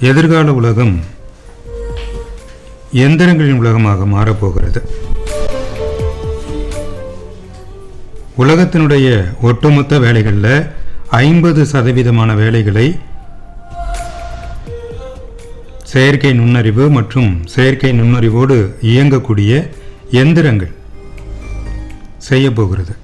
எதிர்கால உலகம் எந்திரங்களின் உலகமாக மாறப்போகிறது உலகத்தினுடைய ஒட்டுமொத்த வேலைகளில் ஐம்பது சதவீதமான வேலைகளை செயற்கை நுண்ணறிவு மற்றும் செயற்கை நுண்ணறிவோடு இயங்கக்கூடிய எந்திரங்கள் செய்ய போகிறது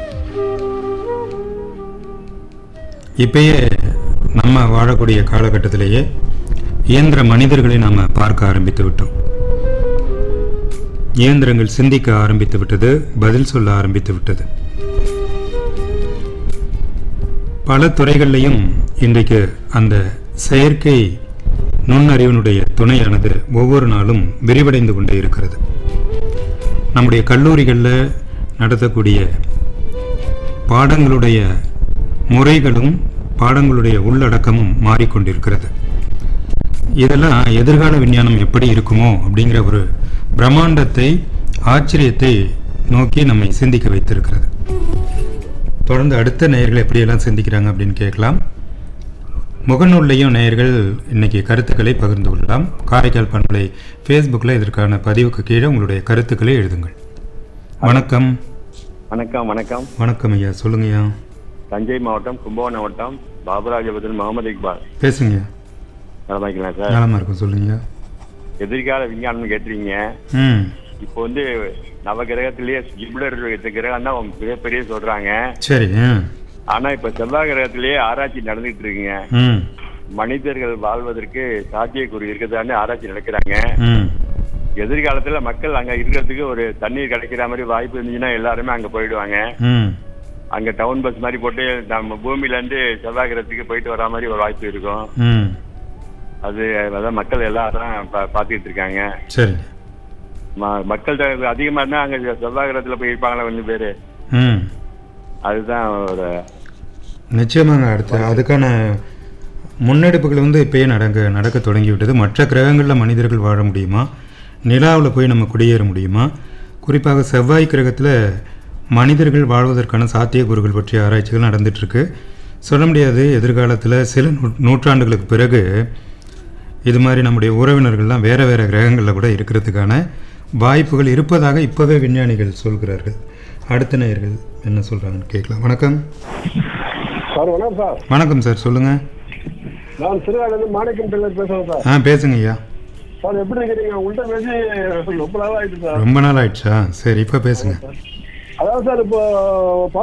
இப்பயே நம்ம வாழக்கூடிய காலகட்டத்திலேயே இயந்திர மனிதர்களை நாம் பார்க்க ஆரம்பித்து விட்டோம் இயந்திரங்கள் சிந்திக்க ஆரம்பித்து விட்டது பதில் சொல்ல ஆரம்பித்து விட்டது பல துறைகள்லையும் இன்றைக்கு அந்த செயற்கை நுண்ணறிவினுடைய துணையானது ஒவ்வொரு நாளும் விரிவடைந்து கொண்டே இருக்கிறது நம்முடைய கல்லூரிகளில் நடத்தக்கூடிய பாடங்களுடைய முறைகளும் பாடங்களுடைய உள்ளடக்கமும் மாறிக்கொண்டிருக்கிறது இதெல்லாம் எதிர்கால விஞ்ஞானம் எப்படி இருக்குமோ அப்படிங்கிற ஒரு பிரம்மாண்டத்தை ஆச்சரியத்தை நோக்கி நம்மை சிந்திக்க வைத்திருக்கிறது தொடர்ந்து அடுத்த நேயர்கள் எப்படியெல்லாம் சிந்திக்கிறாங்க அப்படின்னு கேட்கலாம் முகநூல்லையும் நேயர்கள் இன்னைக்கு கருத்துக்களை பகிர்ந்து கொள்ளலாம் காரைக்கால் பண்பலை ஃபேஸ்புக்கில் இதற்கான பதிவுக்கு கீழே உங்களுடைய கருத்துக்களை எழுதுங்கள் வணக்கம் வணக்கம் வணக்கம் வணக்கம் ஐயா சொல்லுங்கய்யா தஞ்சை மாவட்டம் கும்பகோணம் மாவட்டம் பாபராஜபுரம் முகமது இக்பால் பேசுங்க நலமாக்கலாம் சார் நலமா இருக்கும் சொல்லுங்க எதிர்கால விஞ்ஞானம் கேட்டுறீங்க ம் இப்போ வந்து நவ கிரகத்திலேயே ஜிப்ளர் கிரகம் தான் மிகப்பெரிய சொல்றாங்க சரி ம் ஆனா இப்ப செவ்வாய் கிரகத்திலேயே ஆராய்ச்சி நடந்துட்டு இருக்குங்க ம் மனிதர்கள் வாழ்வதற்கு சாத்தியக்கூறு இருக்குதான்னு ஆராய்ச்சி நடக்கிறாங்க ம் எதிர்காலத்துல மக்கள் அங்க இருக்கிறதுக்கு ஒரு தண்ணீர் கிடைக்கிற மாதிரி வாய்ப்பு இருந்துச்சுன்னா எல்லாருமே அங்க போயிடுவாங்க ம் அங்க டவுன் பஸ் மாதிரி போட்டு நம்ம பூமியில இருந்து செவ்வாய் கிரகத்துக்கு போயிட்டு வரா மாதிரி ஒரு வாய்ப்பு இருக்கும் ம் அது அதான் மக்கள் எல்லாம் அதான் பா- பார்த்துட்டு இருக்காங்க சரிங்க ம- மக்கள் தொகை அதிகமா இருந்தா அங்க செவ்வாய் கிரகத்துல போய் இருப்பாங்களா கொஞ்சம் பேரு ம் அதுதான் ஒரு நிச்சயமாங்க அடுத்து அதுக்கான முன்னெடுப்புகள் வந்து இப்பயே நடக்க நடக்க தொடங்கிவிட்டது மற்ற கிரகங்களில் மனிதர்கள் வாழ முடியுமா நிலாவில் போய் நம்ம குடியேற முடியுமா குறிப்பாக செவ்வாய் கிரகத்தில் மனிதர்கள் வாழ்வதற்கான சாத்தியக்கூறுகள் பற்றிய ஆராய்ச்சிகள் நடந்துட்டுருக்கு சொல்ல முடியாது எதிர்காலத்தில் சில நூ நூற்றாண்டுகளுக்கு பிறகு இது மாதிரி நம்முடைய உறவினர்கள்லாம் வேறு வேறு கிரகங்களில் கூட இருக்கிறதுக்கான வாய்ப்புகள் இருப்பதாக இப்போவே விஞ்ஞானிகள் சொல்கிறார்கள் அடுத்த நேயர்கள் என்ன சொல்கிறாங்கன்னு கேட்கலாம் வணக்கம் சார் வணக்கம் சார் வணக்கம் சார் சொல்லுங்கள் நான் சிறுகாலேருந்து மாணிக்கம் டெய்லர் பேசுறேன் சார் ஆ பேசுங்க ஐயா சார் எப்படி இருக்கிறீங்க உங்கள்கிட்ட பேசி ரொம்ப நாள் ஆயிடுச்சு சார் ரொம்ப நாள் ஆயிடுச்சா சரி இப்போ பேசுங்க அதாவது சார் இப்போ